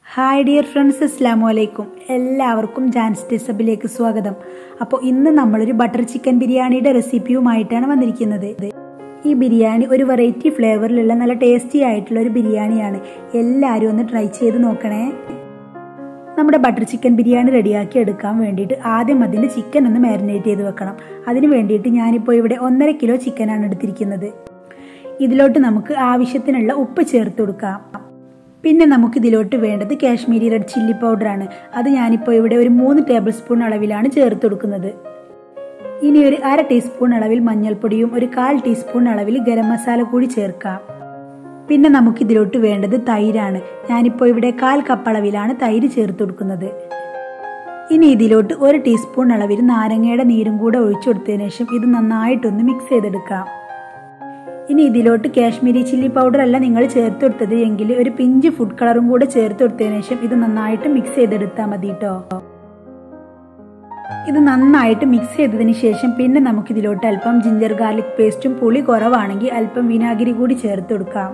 hi dear friends അസ്ലാമു അലൈക്കും എല്ലാവർക്കും ജാൻസ് ഡിസബിലേക്ക് സ്വാഗതം അപ്പോൾ ഇന്ന് നമ്മളൊരു ബട്ടർ ചിക്കൻ ബിരിയാണിയുടെ റെസിപ്പിയുമായിട്ടാണ് വന്നിരിക്കുന്നത് ഈ ബിരിയാണി ഒരു വെറൈറ്റി ഫ്ലേവറിലുള്ള നല്ല ടേസ്റ്റി ആയിട്ടുള്ള ഒരു ബിരിയാണിയാണ് എല്ലാവരും ഒന്ന് ട്രൈ ചെയ്ത് നോക്കണേ നമ്മുടെ ബട്ടർ ചിക്കൻ ബിരിയാണി റെഡിയാക്കി എടുക്കാൻ വേണ്ടിയിട്ട് ആദ്യം അതിൻ്റെ ചിക്കൻ ഒന്ന് മാരിനേറ്റ് ചെയ്ത് വെക്കണം അതിന് വേണ്ടിയിട്ട് ഞാനിപ്പോൾ ഇവിടെ ഒന്നര കിലോ ചിക്കനാണ് എടുത്തിരിക്കുന്നത് ഇതിലോട്ട് നമുക്ക് ആവശ്യത്തിനുള്ള ഉപ്പ് ചേർത്ത് കൊടുക്കാം പിന്നെ നമുക്ക് ഇതിലോട്ട് വേണ്ടത് കാശ്മീരി റെഡ് ചില്ലി പൗഡറാണ് അത് ഞാനിപ്പോൾ ഇവിടെ ഒരു മൂന്ന് ടേബിൾ സ്പൂൺ അളവിലാണ് ചേർത്ത് കൊടുക്കുന്നത് ഇനി ഒരു അര ടീസ്പൂൺ അളവിൽ മഞ്ഞൾപ്പൊടിയും ഒരു കാൽ ടീസ്പൂൺ അളവിൽ ഗരം മസാല കൂടി ചേർക്കാം പിന്നെ നമുക്ക് ഇതിലോട്ട് വേണ്ടത് തൈരാണ് ഞാനിപ്പോൾ ഇവിടെ കാൽ കപ്പ് അളവിലാണ് തൈര് ചേർത്ത് കൊടുക്കുന്നത് ഇനി ഇതിലോട്ട് ഒരു ടീസ്പൂൺ അളവിൽ നാരങ്ങയുടെ നീരും കൂടെ ഒഴിച്ചു കൊടുത്തതിന് ശേഷം ഇത് നന്നായിട്ടൊന്ന് മിക്സ് ചെയ്തെടുക്കാം ഇനി ഇതിലോട്ട് കാശ്മീരി ചില്ലി പൗഡർ അല്ല നിങ്ങൾ ചേർത്ത് കൊടുത്തത് എങ്കിൽ ഒരു പിഞ്ച് ഫുഡ് കളറും കൂടെ ചേർത്ത് കൊടുത്തതിന് ശേഷം ഇത് നന്നായിട്ട് മിക്സ് ചെയ്തെടുത്താൽ മതി കേട്ടോ ഇത് നന്നായിട്ട് മിക്സ് ചെയ്തതിന് ശേഷം പിന്നെ നമുക്ക് ഇതിലോട്ട് അല്പം ജിഞ്ചർ ഗാർലിക് പേസ്റ്റും പുളി കുറവാണെങ്കിൽ അല്പം വിനാഗിരി കൂടി ചേർത്ത് കൊടുക്കാം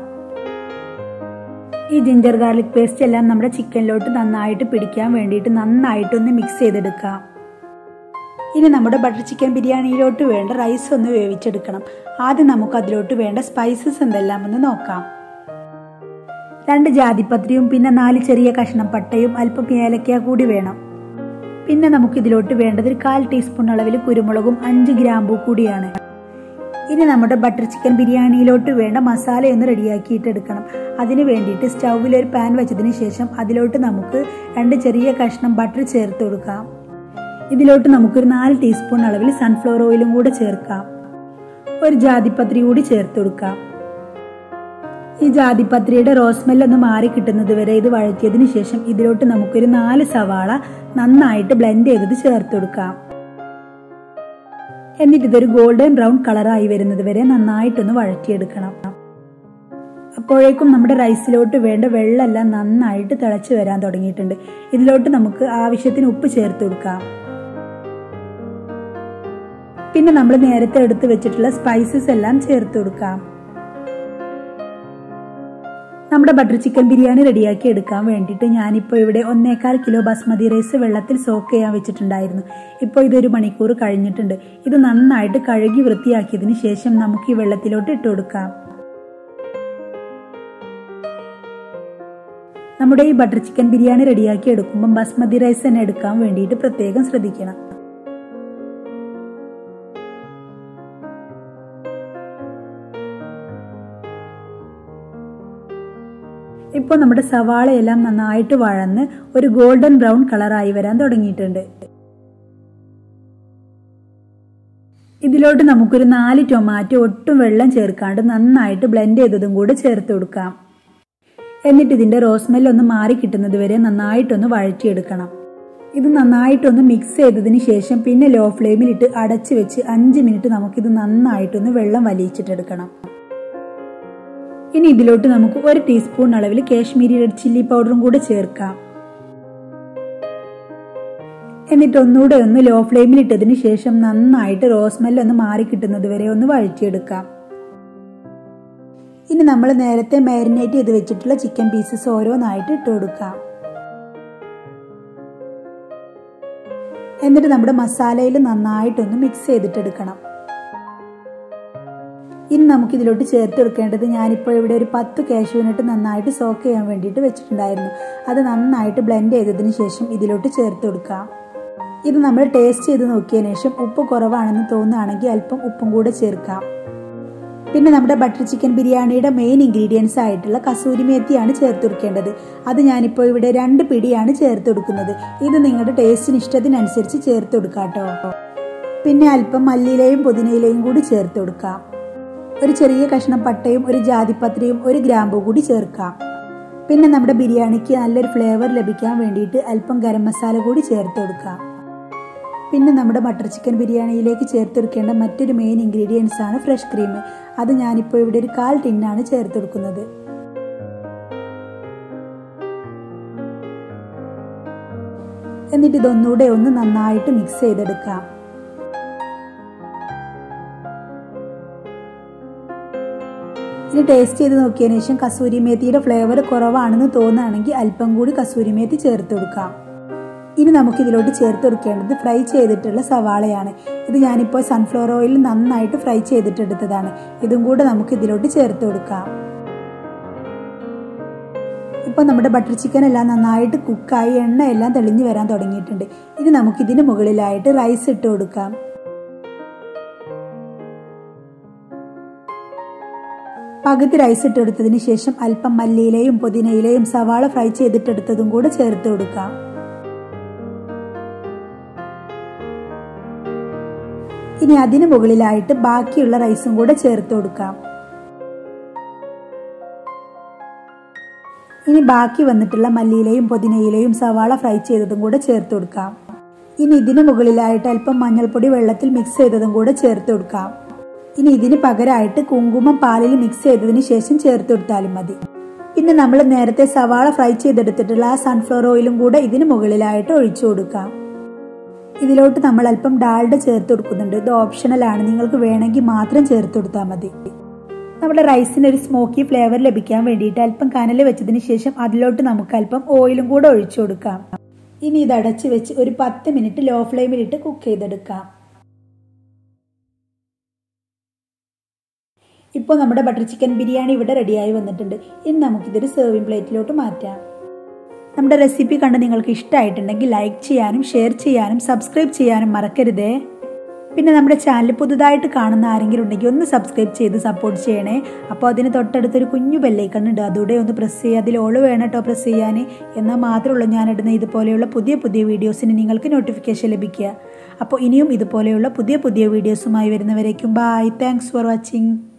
ഈ ജിഞ്ചർ ഗാർലിക് പേസ്റ്റ് എല്ലാം നമ്മുടെ ചിക്കനിലോട്ട് നന്നായിട്ട് പിടിക്കാൻ വേണ്ടിയിട്ട് നന്നായിട്ടൊന്ന് മിക്സ് ചെയ്തെടുക്കാം ഇനി നമ്മുടെ ബട്ടർ ചിക്കൻ ബിരിയാണിയിലോട്ട് വേണ്ട റൈസ് ഒന്ന് വേവിച്ചെടുക്കണം ആദ്യം നമുക്ക് അതിലോട്ട് വേണ്ട സ്പൈസസ് എന്തെല്ലാം ഒന്ന് നോക്കാം രണ്ട് ജാതിപത്രിയും പിന്നെ നാല് ചെറിയ കഷ്ണം പട്ടയും അല്പം ഏലക്ക കൂടി വേണം പിന്നെ നമുക്ക് ഇതിലോട്ട് വേണ്ടത് ഒരു കാൽ ടീസ്പൂൺ അളവിൽ കുരുമുളകും അഞ്ച് ഗ്രാമ്പൂ കൂടിയാണ് ഇനി നമ്മുടെ ബട്ടർ ചിക്കൻ ബിരിയാണിയിലോട്ട് വേണ്ട മസാല ഒന്ന് റെഡിയാക്കിയിട്ട് എടുക്കണം അതിന് വേണ്ടിയിട്ട് സ്റ്റൗവിൽ ഒരു പാൻ വെച്ചതിന് ശേഷം അതിലോട്ട് നമുക്ക് രണ്ട് ചെറിയ കഷ്ണം ബട്ടർ ചേർത്ത് കൊടുക്കാം ഇതിലോട്ട് നമുക്കൊരു നാല് ടീസ്പൂൺ അളവിൽ സൺഫ്ലവർ ഓയിലും കൂടെ ചേർക്കാം ഒരു ജാതിപത്രി കൂടി ചേർത്ത് കൊടുക്കാം ഈ ജാതിപത്രിയുടെ റോസ്മെൽ ഒന്ന് മാറി കിട്ടുന്നത് വരെ ഇത് വഴറ്റിയതിന് ശേഷം ഇതിലോട്ട് നമുക്കൊരു നാല് സവാള നന്നായിട്ട് ബ്ലെൻഡ് ചെയ്തത് ചേർത്ത് കൊടുക്കാം എന്നിട്ട് ഇതൊരു ഗോൾഡൻ ബ്രൗൺ കളറായി വരുന്നത് വരെ നന്നായിട്ടൊന്ന് വഴറ്റിയെടുക്കണം അപ്പോഴേക്കും നമ്മുടെ റൈസിലോട്ട് വേണ്ട വെള്ളമെല്ലാം നന്നായിട്ട് തിളച്ച് വരാൻ തുടങ്ങിയിട്ടുണ്ട് ഇതിലോട്ട് നമുക്ക് ആവശ്യത്തിന് ഉപ്പ് ചേർത്ത് കൊടുക്കാം പിന്നെ നമ്മൾ നേരത്തെ എടുത്ത് വെച്ചിട്ടുള്ള സ്പൈസസ് എല്ലാം ചേർത്ത് കൊടുക്കാം നമ്മുടെ ബട്ടർ ചിക്കൻ ബിരിയാണി റെഡിയാക്കി എടുക്കാൻ വേണ്ടിയിട്ട് ഞാനിപ്പോൾ ഇവിടെ ഒന്നേകാൽ കിലോ ബസ്മതി റൈസ് വെള്ളത്തിൽ സോക്ക് ചെയ്യാൻ വെച്ചിട്ടുണ്ടായിരുന്നു ഇപ്പോൾ ഇതൊരു മണിക്കൂർ കഴിഞ്ഞിട്ടുണ്ട് ഇത് നന്നായിട്ട് കഴുകി വൃത്തിയാക്കിയതിന് ശേഷം നമുക്ക് ഈ വെള്ളത്തിലോട്ട് ഇട്ട് കൊടുക്കാം നമ്മുടെ ഈ ബട്ടർ ചിക്കൻ ബിരിയാണി റെഡിയാക്കി എടുക്കുമ്പോൾ ബസ്മതി റൈസ് തന്നെ എടുക്കാൻ വേണ്ടിയിട്ട് പ്രത്യേകം ശ്രദ്ധിക്കണം ഇപ്പോൾ നമ്മുടെ സവാളയെല്ലാം നന്നായിട്ട് വഴന്ന് ഒരു ഗോൾഡൻ ബ്രൗൺ കളറായി വരാൻ തുടങ്ങിയിട്ടുണ്ട് ഇതിലോട്ട് നമുക്കൊരു നാല് ടൊമാറ്റോ ഒട്ടും വെള്ളം ചേർക്കാണ്ട് നന്നായിട്ട് ബ്ലെൻഡ് ചെയ്തതും കൂടെ ചേർത്ത് കൊടുക്കാം എന്നിട്ട് ഇതിന്റെ റോസ്മെൽ ഒന്ന് മാറി കിട്ടുന്നത് വരെ നന്നായിട്ടൊന്ന് വഴറ്റിയെടുക്കണം ഇത് നന്നായിട്ടൊന്ന് മിക്സ് ചെയ്തതിന് ശേഷം പിന്നെ ലോ ഫ്ലെയിമിലിട്ട് അടച്ചു വെച്ച് അഞ്ച് മിനിറ്റ് നമുക്കിത് നന്നായിട്ടൊന്ന് വെള്ളം വലിയിച്ചിട്ടെടുക്കണം ഇനി ഇതിലോട്ട് നമുക്ക് ഒരു ടീസ്പൂൺ അളവിൽ കാശ്മീരി റെഡ് ചില്ലി പൗഡറും കൂടെ ചേർക്കാം എന്നിട്ട് ഒന്നുകൂടെ ഒന്ന് ലോ ഫ്ലെയിമിൽ ഇട്ടതിന് ശേഷം നന്നായിട്ട് റോസ്മെല്ല് ഒന്ന് മാറി കിട്ടുന്നത് വരെ ഒന്ന് വഴറ്റിയെടുക്കാം ഇനി നമ്മൾ നേരത്തെ മാരിനേറ്റ് ചെയ്ത് വെച്ചിട്ടുള്ള ചിക്കൻ പീസസ് ഓരോന്നായിട്ട് ഇട്ട് കൊടുക്കാം എന്നിട്ട് നമ്മുടെ മസാലയിൽ നന്നായിട്ടൊന്ന് മിക്സ് ചെയ്തിട്ടെടുക്കണം ഇനി നമുക്ക് ഇതിലോട്ട് ചേർത്ത് കൊടുക്കേണ്ടത് ഞാനിപ്പോൾ ഇവിടെ ഒരു പത്ത് കാഷ്യൂനട്ട് നന്നായിട്ട് സോക്ക് ചെയ്യാൻ വേണ്ടിയിട്ട് വെച്ചിട്ടുണ്ടായിരുന്നു അത് നന്നായിട്ട് ബ്ലെൻഡ് ചെയ്തതിന് ശേഷം ഇതിലോട്ട് ചേർത്ത് കൊടുക്കാം ഇത് നമ്മൾ ടേസ്റ്റ് ചെയ്ത് നോക്കിയതിന് ശേഷം ഉപ്പ് കുറവാണെന്ന് തോന്നുകയാണെങ്കിൽ അല്പം ഉപ്പും കൂടെ ചേർക്കാം പിന്നെ നമ്മുടെ ബട്ടർ ചിക്കൻ ബിരിയാണിയുടെ മെയിൻ ഇൻഗ്രീഡിയൻസ് ആയിട്ടുള്ള കസൂരി മേത്തിയാണ് ചേർത്ത് കൊടുക്കേണ്ടത് അത് ഞാനിപ്പോൾ ഇവിടെ രണ്ട് പിടിയാണ് ചേർത്ത് കൊടുക്കുന്നത് ഇത് നിങ്ങളുടെ ടേസ്റ്റിന് ഇഷ്ടത്തിനനുസരിച്ച് ചേർത്ത് കൊടുക്കാം കേട്ടോ പിന്നെ അല്പം മല്ലിയിലയും പുതിനയിലയും കൂടി ചേർത്ത് കൊടുക്കാം ഒരു ചെറിയ കഷ്ണം പട്ടയും ഒരു ജാതിപത്രിയും ഒരു ഗ്രാമ്പൂ കൂടി ചേർക്കാം പിന്നെ നമ്മുടെ ബിരിയാണിക്ക് നല്ലൊരു ഫ്ലേവർ ലഭിക്കാൻ വേണ്ടിയിട്ട് അല്പം ഗരം മസാല കൂടി ചേർത്ത് കൊടുക്കാം പിന്നെ നമ്മുടെ ബട്ടർ ചിക്കൻ ബിരിയാണിയിലേക്ക് ചേർത്ത് കൊടുക്കേണ്ട മറ്റൊരു മെയിൻ ഇൻഗ്രീഡിയൻസ് ആണ് ഫ്രഷ് ക്രീം അത് ഞാനിപ്പോൾ ഇവിടെ ഒരു കാൽ ടിന്നാണ് ചേർത്ത് കൊടുക്കുന്നത് എന്നിട്ട് ഇതൊന്നുകൂടെ ഒന്ന് നന്നായിട്ട് മിക്സ് ചെയ്തെടുക്കാം ഇനി ടേസ്റ്റ് ചെയ്ത് നോക്കിയതിന് ശേഷം കസൂരി മേത്തിയുടെ ഫ്ലേവർ കുറവാണെന്ന് തോന്നുകയാണെങ്കിൽ അല്പം കൂടി കസൂരി മേത്തി ചേർത്ത് കൊടുക്കാം ഇനി നമുക്ക് ഇതിലോട്ട് ചേർത്ത് കൊടുക്കേണ്ടത് ഫ്രൈ ചെയ്തിട്ടുള്ള സവാളയാണ് ഇത് ഞാനിപ്പോൾ സൺഫ്ലവർ ഓയിൽ നന്നായിട്ട് ഫ്രൈ ചെയ്തിട്ടെടുത്തതാണ് ഇതും കൂടെ നമുക്ക് ഇതിലോട്ട് ചേർത്ത് കൊടുക്കാം ഇപ്പോൾ നമ്മുടെ ബട്ടർ ചിക്കൻ എല്ലാം നന്നായിട്ട് കുക്കായി എണ്ണയെല്ലാം തെളിഞ്ഞു വരാൻ തുടങ്ങിയിട്ടുണ്ട് ഇനി നമുക്ക് ഇതിന് മുകളിലായിട്ട് റൈസ് ഇട്ട് കൊടുക്കാം പകുതി റൈസ് ഇട്ടെടുത്തതിന് ശേഷം അല്പം മല്ലിയിലയും പുതിനയിലയും സവാള ഫ്രൈ ചെയ്തിട്ടെടുത്തതും കൂടെ ചേർത്ത് കൊടുക്കാം ഇനി അതിന് മുകളിലായിട്ട് ബാക്കിയുള്ള റൈസും കൂടെ ചേർത്ത് കൊടുക്കാം ഇനി ബാക്കി വന്നിട്ടുള്ള മല്ലിയിലയും പുതിനയിലയും സവാള ഫ്രൈ ചെയ്തതും കൂടെ ചേർത്ത് കൊടുക്കാം ഇനി ഇതിന് മുകളിലായിട്ട് അല്പം മഞ്ഞൾപ്പൊടി വെള്ളത്തിൽ മിക്സ് ചെയ്തതും കൂടെ ചേർത്ത് കൊടുക്കാം ഇനി ഇതിന് പകരമായിട്ട് കുങ്കുമം പാലിൽ മിക്സ് ചെയ്തതിന് ശേഷം ചേർത്ത് കൊടുത്താലും മതി പിന്നെ നമ്മൾ നേരത്തെ സവാള ഫ്രൈ ചെയ്തെടുത്തിട്ടുള്ള ആ സൺഫ്ലവർ ഓയിലും കൂടെ ഇതിന് മുകളിലായിട്ട് ഒഴിച്ചു കൊടുക്കാം ഇതിലോട്ട് നമ്മൾ അല്പം ഡാൽഡ ചേർത്ത് കൊടുക്കുന്നുണ്ട് ഇത് ഓപ്ഷണലാണ് നിങ്ങൾക്ക് വേണമെങ്കിൽ മാത്രം ചേർത്ത് കൊടുത്താൽ മതി നമ്മുടെ റൈസിന് ഒരു സ്മോക്കി ഫ്ലേവർ ലഭിക്കാൻ വേണ്ടിയിട്ട് അല്പം കനൽ വെച്ചതിന് ശേഷം അതിലോട്ട് നമുക്ക് അല്പം ഓയിലും കൂടെ ഒഴിച്ചു കൊടുക്കാം ഇനി ഇത് അടച്ച് വെച്ച് ഒരു പത്ത് മിനിറ്റ് ലോ ഫ്ലെയിമിലിട്ട് കുക്ക് ചെയ്തെടുക്കാം ഇപ്പോൾ നമ്മുടെ ബട്ടർ ചിക്കൻ ബിരിയാണി ഇവിടെ റെഡിയായി വന്നിട്ടുണ്ട് ഇനി നമുക്കിതൊരു സെർവിംഗ് പ്ലേറ്റിലോട്ട് മാറ്റാം നമ്മുടെ റെസിപ്പി കണ്ട് നിങ്ങൾക്ക് ഇഷ്ടമായിട്ടുണ്ടെങ്കിൽ ലൈക്ക് ചെയ്യാനും ഷെയർ ചെയ്യാനും സബ്സ്ക്രൈബ് ചെയ്യാനും മറക്കരുതേ പിന്നെ നമ്മുടെ ചാനൽ പുതുതായിട്ട് കാണുന്ന ആരെങ്കിലും ഉണ്ടെങ്കിൽ ഒന്ന് സബ്സ്ക്രൈബ് ചെയ്ത് സപ്പോർട്ട് ചെയ്യണേ അപ്പോൾ അതിന് തൊട്ടടുത്തൊരു കുഞ്ഞു ബെല്ലൈക്കൺ ഉണ്ട് അതോടെ ഒന്ന് പ്രസ് ചെയ്യുക അതിൽ ഓള് വേണം കേട്ടോ പ്രസ് ചെയ്യാൻ എന്നാൽ മാത്രമുള്ളൂ ഞാനിടുന്ന ഇതുപോലെയുള്ള പുതിയ പുതിയ വീഡിയോസിന് നിങ്ങൾക്ക് നോട്ടിഫിക്കേഷൻ ലഭിക്കുക അപ്പോൾ ഇനിയും ഇതുപോലെയുള്ള പുതിയ പുതിയ വീഡിയോസുമായി വരുന്നവരേക്കും ബായ് താങ്ക്സ് ഫോർ വാച്ചിങ്